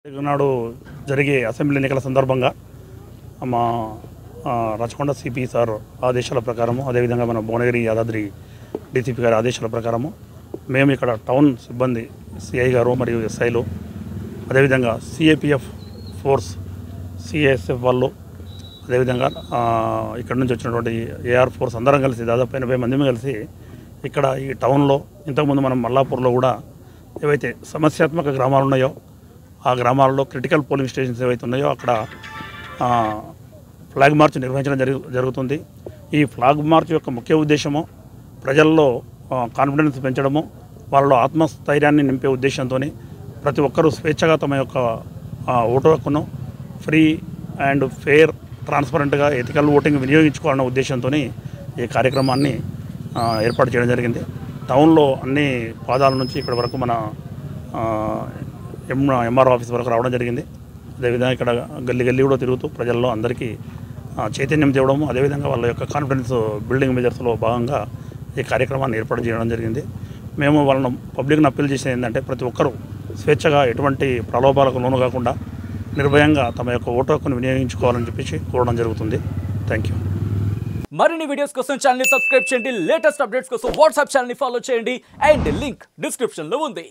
నాడు జరిగే అసెంబ్లీ ఎన్నికల సందర్భంగా మా ఆ, రచకొండ సిపి సార్ ఆదేశాల ప్రకారము అదేవిధంగా మన భువనగిరి యాదాద్రి డీసీపీ గారి ఆదేశాల ప్రకారము మేము ఇక్కడ టౌన్ సిబ్బంది సిఐ గారు మరియు ఎస్ఐలు అదేవిధంగా సిఏపిఎఫ్ ఫోర్స్ సిఎస్ఎఫ్ వాళ్ళు అదేవిధంగా ఆ, ఇక్కడ నుంచి వచ్చినటువంటి ఏఆర్ ఫోర్స్ అందరం కలిసి దాదాపు ఎనభై మంది కలిసి ఇక్కడ ఈ టౌన్లో ఇంతకుముందు మనం మల్లాపూర్లో కూడా ఏవైతే సమస్యాత్మక గ్రామాలు ఉన్నాయో ఆ గ్రామాలలో క్రిటికల్ పోలింగ్ స్టేషన్స్ ఏవైతే ఉన్నాయో అక్కడ ఆ, ఫ్లాగ్ మార్చ్ నిర్వహించడం జరుగు జరుగుతుంది ఈ ఫ్లాగ్ మార్చ్ యొక్క ముఖ్య ఉద్దేశము ప్రజల్లో ఆ, కాన్ఫిడెన్స్ పెంచడము వాళ్ళలో ఆత్మస్థైర్యాన్ని నింపే ఉద్దేశంతో ప్రతి ఒక్కరూ స్వేచ్ఛగా తమ యొక్క ఆ, ఓటు హక్కును ఫ్రీ అండ్ ఫెయిర్ ట్రాన్స్పరెంట్గా ఎథికల్ ఓటింగ్ వినియోగించుకోవాలన్న ఉద్దేశంతో ఈ కార్యక్రమాన్ని ఆ, ఏర్పాటు చేయడం జరిగింది టౌన్లో అన్ని పాదాల నుంచి ఇక్కడ వరకు మన ఆ, ఎం ఎంఆర్ఓ ఆఫీస్ వరకు రావడం జరిగింది అదేవిధంగా ఇక్కడ గల్లీ గల్లీ కూడా తిరుగుతూ ప్రజల్లో అందరికీ ఆ, చైతన్యం తేవడం అదేవిధంగా వాళ్ళ యొక్క కాన్ఫిడెన్స్ బిల్డింగ్ మెజర్స్లో భాగంగా ఈ కార్యక్రమాన్ని ఏర్పాటు చేయడం జరిగింది మేము వాళ్ళను పబ్లిక్ని అప్పీల్ చేసేది ఏంటంటే ప్రతి ఒక్కరూ స్వేచ్ఛగా ఎటువంటి ప్రలోభాలకు లోను కాకుండా నిర్భయంగా తమ యొక్క ఓటు హక్కును వినియోగించుకోవాలని చెప్పేసి కోరడం జరుగుతుంది థ్యాంక్ యూ మరిన్ని వీడియోస్ కోసం ఛానల్ సబ్స్క్రైబ్ చేయండి లేటెస్ట్ అప్డేట్స్ కోసం వాట్సాప్ ఛానల్ ఫాలో చేయండి అండ్ లింక్ డిస్క్రిప్షన్ లో ఉంది